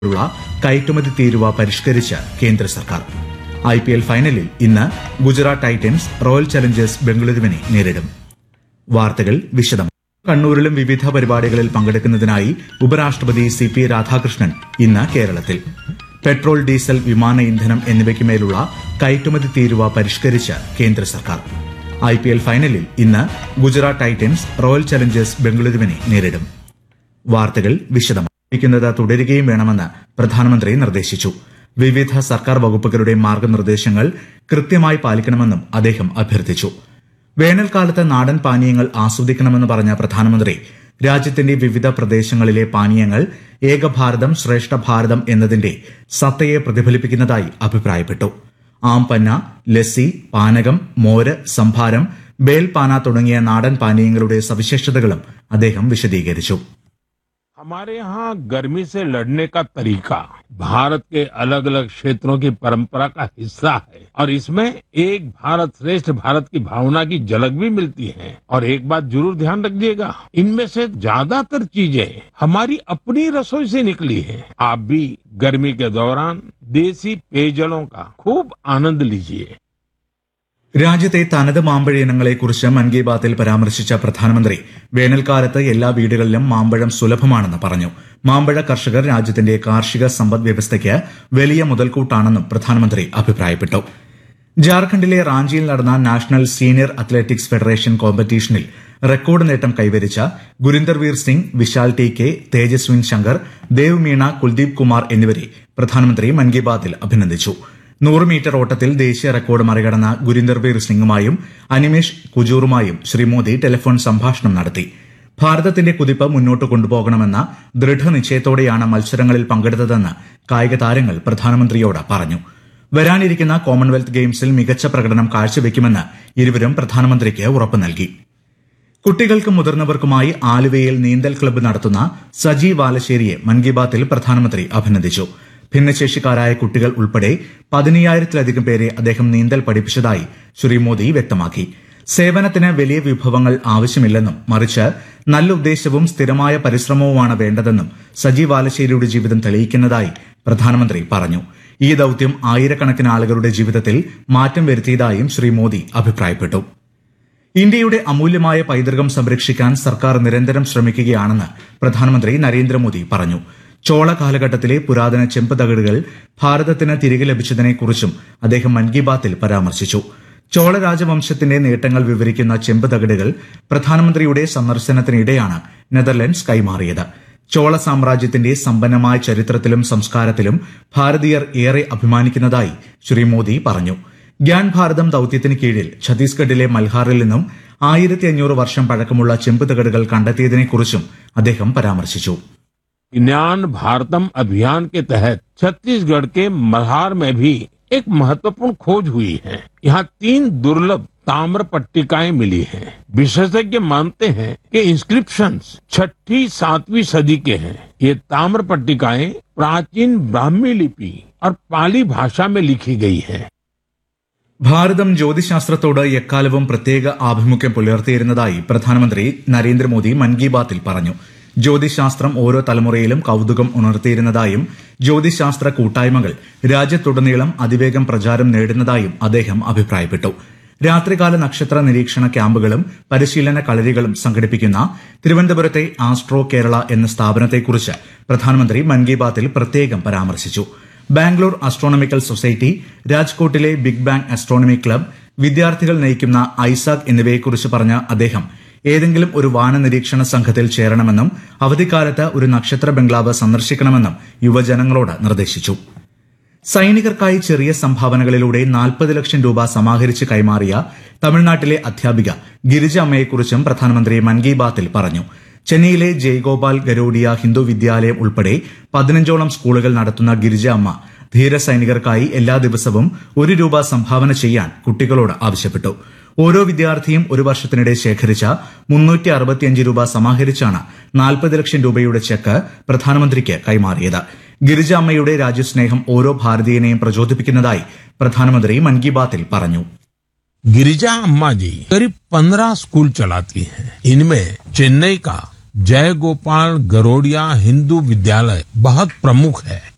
ഉള്ള കയറ്റുമതി തീരുവ പരിഷ്കരിച്ച് കേന്ദ്ര സർക്കാർ ഐ പി എൽ ഫൈനലിൽ ഇന്ന് ഗുജറാത്ത് ടൈറ്റൻസ് റോയൽ ചലഞ്ചേഴ്സ് ബംഗളൂരുവിനെ നേരിടും വാർത്തകൾ വിശദം കണ്ണൂരിലും വിവിധ പരിപാടികളിൽ പങ്കെടുക്കുന്നതിനായി ഉപരാഷ്ട്രപതി സി പി രാധാകൃഷ്ണൻ ഇന്ന് കേരളത്തിൽ പെട്രോൾ ഡീസൽ വിമാന ഇന്ധനം എന്നിവയ്ക്ക് മേലുള്ള കയറ്റുമതി തീരുവ പരിഷ്കരിച്ച് കേന്ദ്ര സർക്കാർ ഐ പി എൽ ഫൈനലിൽ ഇന്ന് ഗുജറാത്ത് ടൈറ്റൻസ് റോയൽ ചലഞ്ചേഴ്സ് ബംഗളൂരുവിനെ നേരിടും വാർത്തകൾ വിശദമായിരിക്കുന്നത് തുടരുകയും വേണമെന്ന് പ്രധാനമന്ത്രി നിർദ്ദേശിച്ചു വിവിധ സർക്കാർ വകുപ്പുകളുടെ മാർഗനിർദ്ദേശങ്ങൾ കൃത്യമായി പാലിക്കണമെന്നും അദ്ദേഹം അഭ്യർത്ഥിച്ചു വേനൽക്കാലത്ത് നാടൻ പാനീയങ്ങൾ ആസ്വദിക്കണമെന്ന് പറഞ്ഞ പ്രധാനമന്ത്രി രാജ്യത്തിന്റെ വിവിധ പ്രദേശങ്ങളിലെ പാനീയങ്ങൾ ഏക ഭാരതം ശ്രേഷ്ഠ ഭാരതം എന്നതിന്റെ സത്തയെ പ്രതിഫലിപ്പിക്കുന്നതായി അഭിപ്രായപ്പെട്ടു ആംപന്ന ലസ്സി പാനകം മോര് സംഭാരം ബേൽപാന തുടങ്ങിയ നാടൻ പാനീയങ്ങളുടെ സവിശേഷതകളും അദ്ദേഹം വിശദീകരിച്ചു हमारे यहाँ गर्मी से लड़ने का तरीका भारत के अलग अलग क्षेत्रों की परंपरा का हिस्सा है और इसमें एक भारत श्रेष्ठ भारत की भावना की झलक भी मिलती है और एक बात जरूर ध्यान रखिएगा इनमें से ज्यादातर चीजें हमारी अपनी रसोई से निकली है आप भी गर्मी के दौरान देसी पेयजलों का खूब आनंद लीजिए രാജ്യത്തെ തനത് മാമ്പഴ ഇനങ്ങളെക്കുറിച്ച് മൻ കി ബാത്തിൽ പരാമർശിച്ച പ്രധാനമന്ത്രി വേനൽക്കാലത്ത് എല്ലാ വീടുകളിലും മാമ്പഴം സുലഭമാണെന്ന് പറഞ്ഞു മാമ്പഴ കർഷകർ രാജ്യത്തിന്റെ കാർഷിക സമ്പദ് വ്യവസ്ഥയ്ക്ക് വലിയ മുതൽക്കൂട്ടാണെന്നും പ്രധാനമന്ത്രി അഭിപ്രായപ്പെട്ടു ജാർഖണ്ഡിലെ റാഞ്ചിയിൽ നടന്ന നാഷണൽ സീനിയർ അത്ലറ്റിക്സ് ഫെഡറേഷൻ കോമ്പറ്റീഷനിൽ റെക്കോർഡ് നേട്ടം കൈവരിച്ച ഗുരിന്ദർവീർ സിംഗ് വിശാൽ ടി കെ തേജസ്വിൻ ശങ്കർ ദേവ് മീണ കുൽദീപ് കുമാർ എന്നിവരെ പ്രധാനമന്ത്രി മൻ കി ബാത്തിൽ അഭിനന്ദിച്ചു നൂറ് മീറ്റർ ഓട്ടത്തിൽ ദേശീയ റെക്കോർഡ് മറികടന്ന ഗുരിന്ദർവീർ സിംഗുമായും അനിമേഷ് കുജൂറുമായും ശ്രീ മോദി ടെലിഫോൺ സംഭാഷണം നടത്തി ഭാരതത്തിന്റെ കുതിപ്പ് മുന്നോട്ട് കൊണ്ടുപോകണമെന്ന ദൃഢനിശ്ചയത്തോടെയാണ് മത്സരങ്ങളിൽ പങ്കെടുത്തതെന്ന് കായിക താരങ്ങൾ പ്രധാനമന്ത്രിയോട് പറഞ്ഞു വരാനിരിക്കുന്ന കോമൺവെൽത്ത് ഗെയിംസിൽ മികച്ച പ്രകടനം കാഴ്ചവെക്കുമെന്ന് ഇരുവരും പ്രധാനമന്ത്രിക്ക് ഉറപ്പ് നൽകി കുട്ടികൾക്കും മുതിർന്നവർക്കുമായി ആലുവയിൽ നീന്തൽ ക്ലബ്ബ് നടത്തുന്ന സജി വാലശ്ശേരിയെ മൻ കി ബാത്തിൽ പ്രധാനമന്ത്രി അഭിനന്ദിച്ചു ഭിന്നശേഷിക്കാരായ കുട്ടികൾ ഉൾപ്പെടെ പതിനയ്യായിരത്തിലധികം പേരെ അദ്ദേഹം നീന്തൽ പഠിപ്പിച്ചതായി ശ്രീ മോദി വ്യക്തമാക്കി സേവനത്തിന് വലിയ വിഭവങ്ങൾ ആവശ്യമില്ലെന്നും മറിച്ച് നല്ല ഉദ്ദേശവും സ്ഥിരമായ പരിശ്രമവുമാണ് വേണ്ടതെന്നും സജി വാലശ്ശേരിയുടെ ജീവിതം തെളിയിക്കുന്നതായി പ്രധാനമന്ത്രി പറഞ്ഞു ഈ ദൌത്യം ആയിരക്കണക്കിന് ആളുകളുടെ ജീവിതത്തിൽ മാറ്റം വരുത്തിയതായും ശ്രീ മോദി അഭിപ്രായപ്പെട്ടു ഇന്ത്യയുടെ അമൂല്യമായ പൈതൃകം സംരക്ഷിക്കാൻ സർക്കാർ നിരന്തരം ശ്രമിക്കുകയാണെന്ന് പ്രധാനമന്ത്രി നരേന്ദ്രമോദി പറഞ്ഞു ചോള കാലഘട്ടത്തിലെ പുരാതന ചെമ്പ് തകിടുകൾ ഭാരതത്തിന് തിരികെ ലഭിച്ചതിനെക്കുറിച്ചും അദ്ദേഹം മൻ കി ബാത്തിൽ പരാമർശിച്ചു ചോള രാജവംശത്തിന്റെ നേട്ടങ്ങൾ വിവരിക്കുന്ന ചെമ്പ് തകിടുകൾ പ്രധാനമന്ത്രിയുടെ സന്ദർശനത്തിനിടെയാണ് നെതർലൻഡ്സ് കൈമാറിയത് ചോള സാമ്രാജ്യത്തിന്റെ സമ്പന്നമായ ചരിത്രത്തിലും സംസ്കാരത്തിലും ഭാരതീയർ ഏറെ അഭിമാനിക്കുന്നതായി ശ്രീ മോദി പറഞ്ഞു ഗ്യാൻ ഭാരതം ദൌത്യത്തിന് കീഴിൽ ഛത്തീസ്ഗഡിലെ മൽഹാറിൽ നിന്നും ആയിരത്തി അഞ്ഞൂറ് വർഷം പഴക്കമുള്ള ചെമ്പ് തകിടുകൾ കണ്ടെത്തിയതിനെക്കുറിച്ചും അദ്ദേഹം പരാമർശിച്ചു ज्ञान भारतम अभियान के तहत छत्तीसगढ़ के मल्हार में भी एक महत्वपूर्ण खोज हुई है यहाँ तीन दुर्लभ ताम्र पट्टिकाएं मिली हैं। विशेषज्ञ मानते हैं कि इंस्क्रिप्शंस छठी सातवीं सदी के हैं ये ताम्र पट्टिकाएं प्राचीन ब्राह्मी लिपि और पाली भाषा में लिखी गई है ഭാരതം ജ്യോതിശാസ്ത്രത്തോട് എക്കാലവും പ്രത്യേക ആഭിമുഖ്യം പുലർത്തിയിരുന്നതായി പ്രധാനമന്ത്രി നരേന്ദ്രമോദി മൻ കി ബാത്തിൽ പറഞ്ഞു ജ്യോതിശാസ്ത്രം ഓരോ തലമുറയിലും കൌതുകം ഉണർത്തിയിരുന്നതായും ജ്യോതിശാസ്ത്ര കൂട്ടായ്മകൾ രാജ്യത്തുടനീളം അതിവേഗം പ്രചാരം നേടുന്നതായും അദ്ദേഹം അഭിപ്രായപ്പെട്ടു രാത്രികാല നക്ഷത്ര നിരീക്ഷണ ക്യാമ്പുകളും പരിശീലന കളരികളും സംഘടിപ്പിക്കുന്ന തിരുവനന്തപുരത്തെ ആസ്ട്രോ കേരള എന്ന സ്ഥാപനത്തെക്കുറിച്ച് പ്രധാനമന്ത്രി മൻ കി ബാത്തിൽ പ്രത്യേകം പരാമർശിച്ചു ബാംഗ്ലൂർ അസ്ട്രോണമിക്കൽ സൊസൈറ്റി രാജ്കോട്ടിലെ ബിഗ് ബാങ് അസ്ട്രോണമി ക്ലബ് വിദ്യാർത്ഥികൾ നയിക്കുന്ന ഐസാക് എന്നിവയെക്കുറിച്ച് പറഞ്ഞ അദ്ദേഹം ഏതെങ്കിലും ഒരു വാന നിരീക്ഷണ സംഘത്തിൽ ചേരണമെന്നും അവധിക്കാലത്ത് ഒരു നക്ഷത്ര ബംഗ്ലാവ് സന്ദർശിക്കണമെന്നും യുവജനങ്ങളോട് നിർദ്ദേശിച്ചു സൈനികർക്കായി ചെറിയ സംഭാവനകളിലൂടെ നാൽപ്പത് ലക്ഷം രൂപ സമാഹരിച്ച് കൈമാറിയ തമിഴ്നാട്ടിലെ അധ്യാപിക ഗിരിജ അമ്മയെക്കുറിച്ചും പ്രധാനമന്ത്രി മൻ കി ബാത്തിൽ പറഞ്ഞു ചെന്നൈയിലെ ജയ്ഗോപാൽ ഗരോഡിയ ഹിന്ദു വിദ്യാലയം ഉൾപ്പെടെ പതിനഞ്ചോളം സ്കൂളുകൾ നടത്തുന്ന ഗിരിജ അമ്മ ധീര സൈനികർക്കായി എല്ലാ ദിവസവും ഒരു രൂപ സംഭാവന ചെയ്യാൻ കുട്ടികളോട് ആവശ്യപ്പെട്ടു ഓരോ വിദ്യാർത്ഥിയും ഒരു വർഷത്തിനിടെ ശേഖരിച്ച മുന്നൂറ്റി അറുപത്തിയഞ്ച് രൂപ സമാഹരിച്ചാണ് നാൽപ്പത് ലക്ഷം രൂപയുടെ ചെക്ക് പ്രധാനമന്ത്രിക്ക് കൈമാറിയത് ഗിരിജ അമ്മയുടെ രാജ്യസ്നേഹം ഓരോ ഭാരതീയനെയും പ്രചോദിപ്പിക്കുന്നതായി പ്രധാനമന്ത്രി മൻ കി ബാത്തിൽ പറഞ്ഞു गिरिजा अम्मा जी करीब पंद्रह स्कूल चलाती हैं इनमें चेन्नई का जय गोपाल गरोडिया हिंदू विद्यालय बहुत प्रमुख है